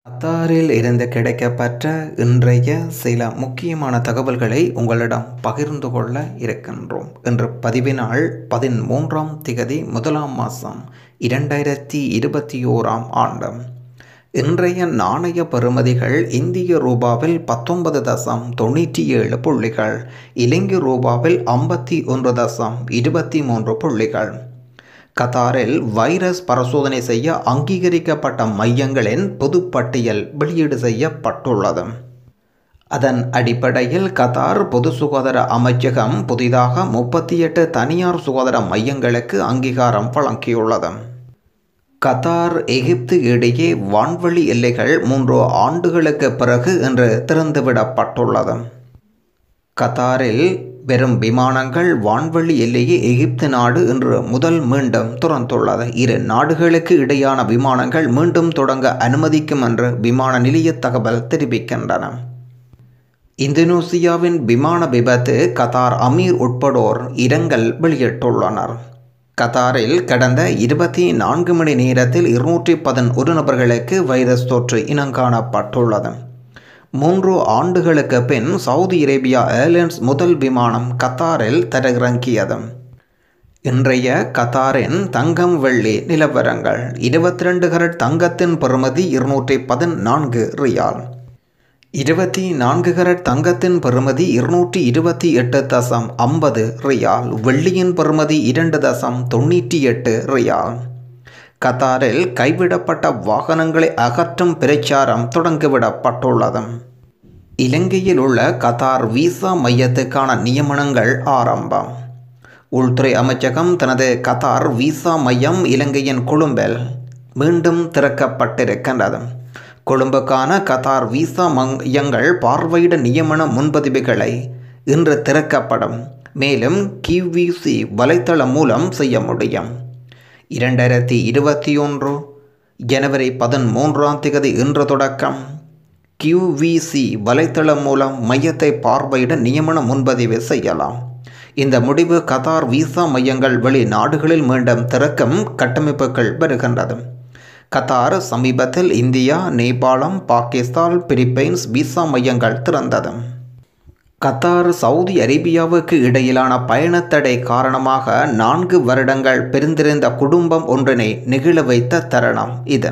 கத்தாரில் இருந்து கிடைக்கப்பெற்ற இன்றைய சில முக்கியமான தகவல்களை உங்களிடம் பகிர்ந்து கொள்ள இருக்கின்றோம் இன்று பதிவினால் பதிமூன்றாம் திகதி முதலாம் மாதம் இரண்டாயிரத்தி இருபத்தி ஓராம் ஆண்டு இன்றைய நாணய பெறுமதிகள் இந்திய ரூபாவில் பத்தொன்பது தசம் தொண்ணூற்றி ஏழு புள்ளிகள் இலங்கை ரூபாவில் ஐம்பத்தி ஒன்று தசம் இருபத்தி மூன்று புள்ளிகள் கத்தாரில் வைரஸ் பரிசோதனை செய்ய அங்கீகரிக்கப்பட்ட மையங்களின் பொதுப்பட்டியல் வெளியீடு செய்யப்பட்டுள்ளது அதன் அடிப்படையில் கத்தார் பொது சுகாதார அமைச்சகம் புதிதாக முப்பத்தி எட்டு தனியார் சுகாதார மையங்களுக்கு அங்கீகாரம் வழங்கியுள்ளது கத்தார் எகிப்து இடையே வான்வழி எல்லைகள் மூன்று ஆண்டுகளுக்கு பிறகு இன்று திறந்துவிடப்பட்டுள்ளது கத்தாரில் வெறும் விமானங்கள் வான்வழி எல்லையே எகிப்து நாடு இன்று முதல் மீண்டும் துறந்துள்ளது இரு நாடுகளுக்கு இடையான விமானங்கள் மீண்டும் தொடங்க அனுமதிக்கும் என்று விமான நிலைய தகவல் தெரிவிக்கின்றன இந்தோனேசியாவின் விமான விபத்து கத்தார் அமீர் உட்படோர் இரங்கல் வெளியிட்டுள்ளனர் கத்தாரில் கடந்த இருபத்தி நான்கு மணி நேரத்தில் இருநூற்றி பதினொரு நபர்களுக்கு வைரஸ் தொற்று இனங்காணப்பட்டுள்ளது மூன்று ஆண்டுகளுக்கு பின் சவுதி அரேபியா ஏர்லைன்ஸ் முதல் விமானம் கத்தாரில் தரையிறங்கியது இன்றைய கத்தாரின் தங்கம் வெள்ளி நிலவரங்கள் இருபத்தி ரெண்டு கரட் தங்கத்தின் பெறுமதி இருநூற்றி பதினான்கு ரியால் இருபத்தி நான்கு கரட் தங்கத்தின் பெறுமதி இருநூற்றி இருபத்தி எட்டு தசம் ஐம்பது ரியால் வெள்ளியின் பெறுமதி இரண்டு தசம் தொண்ணூற்றி எட்டு ரியால் கத்தாரில் கைவிடப்பட்ட வாகனங்களை அகற்றும் பிரச்சாரம் தொடங்கிவிடப்பட்டுள்ளது இலங்கையில் உள்ள கத்தார் விசா மையத்துக்கான நியமனங்கள் ஆரம்பம் உள்துறை அமைச்சகம் தனது கத்தார் விசா மையம் இலங்கையின் கொழும்பில் மீண்டும் திறக்கப்பட்டிருக்கின்றது கொழும்புக்கான கத்தார் விசா மையங்கள் பார்வையிட நியமன முன்பதிவுகளை இன்று திறக்கப்படும் மேலும் கிவிசி வலைத்தளம் மூலம் செய்ய முடியும் இரண்டாயிரத்தி இருபத்தி ஒன்று ஜனவரி பதிமூன்றாம் தேதி இன்று தொடக்கம் கியூவிசி வலைத்தளம் மூலம் மையத்தை பார்வையிட நியமன முன்பதிவு செய்யலாம் இந்த முடிவு கத்தார் விசா மையங்கள் வெளிநாடுகளில் மீண்டும் திறக்கும் கட்டமைப்புகள் வருகின்றது கத்தார் சமீபத்தில் இந்தியா நேபாளம் பாகிஸ்தான் பிலிப்பைன்ஸ் விசா மையங்கள் திறந்தது கத்தார் சவுதி அரேபியாவுக்கு இடையிலான பயணத்தடை காரணமாக நான்கு வருடங்கள் பிரிந்திருந்த குடும்பம் ஒன்றினை நெகிழ வைத்த தருணம் இது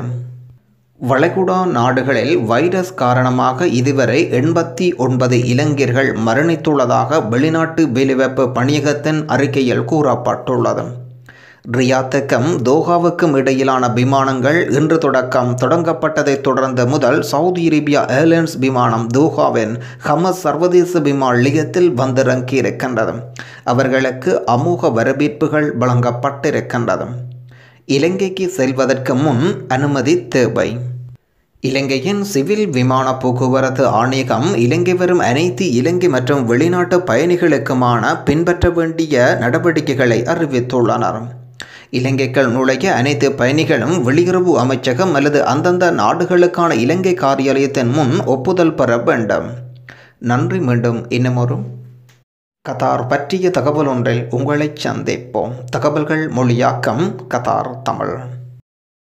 வளைகுடா நாடுகளில் வைரஸ் காரணமாக இதுவரை எண்பத்தி ஒன்பது இளைஞர்கள் மரணித்துள்ளதாக வெளிநாட்டு வேலைவாய்ப்பு பணியகத்தின் அறிக்கையில் கூறப்பட்டுள்ளது ரியாத்துக்கும் தோஹாவுக்கும் இடையிலான விமானங்கள் இன்று தொடக்கம் தொடங்கப்பட்டதைத் தொடர்ந்து முதல் சவுதி அரேபியா ஏர்லைன்ஸ் விமானம் தோஹாவின் ஹமஸ் சர்வதேச விமான நிலையத்தில் வந்திறங்கியிருக்கின்றது அவர்களுக்கு அமோக வரவேற்புகள் வழங்கப்பட்டிருக்கின்றது இலங்கைக்கு செல்வதற்கு முன் அனுமதி தேவை இலங்கையின் சிவில் விமான போக்குவரத்து ஆணையகம் இலங்கை வரும் அனைத்து இலங்கை மற்றும் வெளிநாட்டு பயணிகளுக்குமான பின்பற்ற வேண்டிய நடவடிக்கைகளை அறிவித்துள்ளனர் இலங்கைக்குள் நுழைய அனைத்து பயணிகளும் வெளியுறவு அமைச்சகம் அல்லது அந்தந்த நாடுகளுக்கான இலங்கை காரியாலயத்தின் முன் ஒப்புதல் பெற வேண்டும் நன்றி மீண்டும் இன்னுமொரு கத்தார் பற்றிய தகவல் ஒன்றில் உங்களை சந்திப்போம் தகவல்கள் மொழியாக்கம் கத்தார் தமிழ்